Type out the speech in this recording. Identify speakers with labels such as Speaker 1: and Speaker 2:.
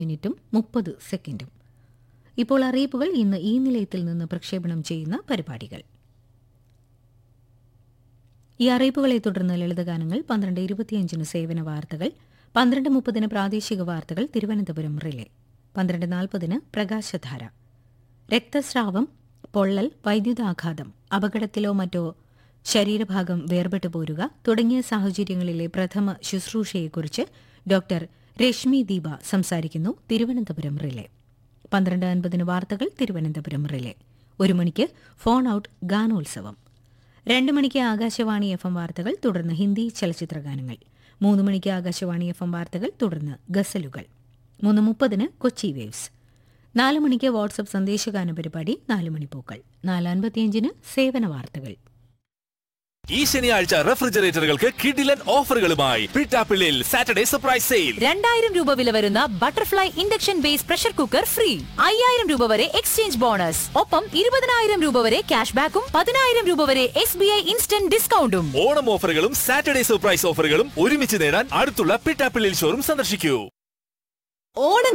Speaker 1: മിനിറ്റും മുപ്പത് സെക്കൻഡും ഇപ്പോൾ അറിയിപ്പുകൾ ഇന്ന് ഈ നിലയത്തിൽ നിന്ന് പ്രക്ഷേപണം ചെയ്യുന്ന പരിപാടികൾ ഈ അറിയിപ്പുകളെ തുടർന്ന് ലളിതഗാനങ്ങൾ പന്ത്രണ്ട് ഇരുപത്തിയഞ്ചിന് സേവന വാർത്തകൾ പന്ത്രണ്ട് മുപ്പതിന് പ്രാദേശിക വാർത്തകൾ തിരുവനന്തപുരം റിലേ പന്ത്രണ്ട് നാൽപ്പതിന് പ്രകാശധാര രക്തസ്രാവം പൊള്ളൽ വൈദ്യുതാഘാതം അപകടത്തിലോ മറ്റോ ശരീരഭാഗം വേർപെട്ടു പോരുക തുടങ്ങിയ സാഹചര്യങ്ങളിലെ പ്രഥമ ശുശ്രൂഷയെക്കുറിച്ച് ഡോക്ടർ രശ്മി ദീപ സംസാരിക്കുന്നു തിരുവനന്തപുരം റിലേ പന്ത്രണ്ട് അൻപതിന് വാർത്തകൾ തിരുവനന്തപുരം റിലേ ഒരു മണിക്ക് ഫോൺ ഔട്ട് ഗാനോത്സവം രണ്ട് മണിക്ക് ആകാശവാണി എഫ് എം വാർത്തകൾ തുടർന്ന് ഹിന്ദി ചലച്ചിത്ര ഗാനങ്ങൾ മൂന്ന് മണിക്ക് ആകാശവാണി എഫ് എം വാർത്തകൾ തുടർന്ന് ഗസലുകൾ മൂന്ന് മുപ്പതിന് കൊച്ചി വേവ്സ് നാല് മണിക്ക് വാട്സപ്പ് സന്ദേശഗാന പരിപാടി നാല് മണിപ്പൂക്കൾ നാല് അൻപത്തിയഞ്ചിന് സേവന വാർത്തകൾ
Speaker 2: ഈ ശനിയാഴ്ച റെഫ്രിജറേറ്ററുകൾക്ക് കിഡിലൻ ഓഫറുകളുമായി പിട്ടാപ്പിള്ളിൽ സാറ്റർഡേ സർപ്രൈസ് സെയിൽ
Speaker 3: രണ്ടായിരം രൂപ വില വരുന്ന butterfly induction base pressure cooker free അയ്യായിരം രൂപ വരെ എക്സ്ചേഞ്ച് ബോണസ് ഒപ്പം ഇരുപതിനായിരം രൂപ വരെ ക്യാഷ് ബാക്കും പതിനായിരം രൂപ വരെ എസ് ബി ഐ ഇൻസ്റ്റന്റ് ഡിസ്കൗണ്ടും
Speaker 2: ഓണം ഓഫറുകളും സാറ്റർഡേ സർപ്രൈസ് ഓഫറുകളും ഒരുമിച്ച് നേടാൻ അടുത്തുള്ള പിട്ടാപ്പിള്ളിൽ ഷോറും സന്ദർശിക്കൂ
Speaker 3: ഓണം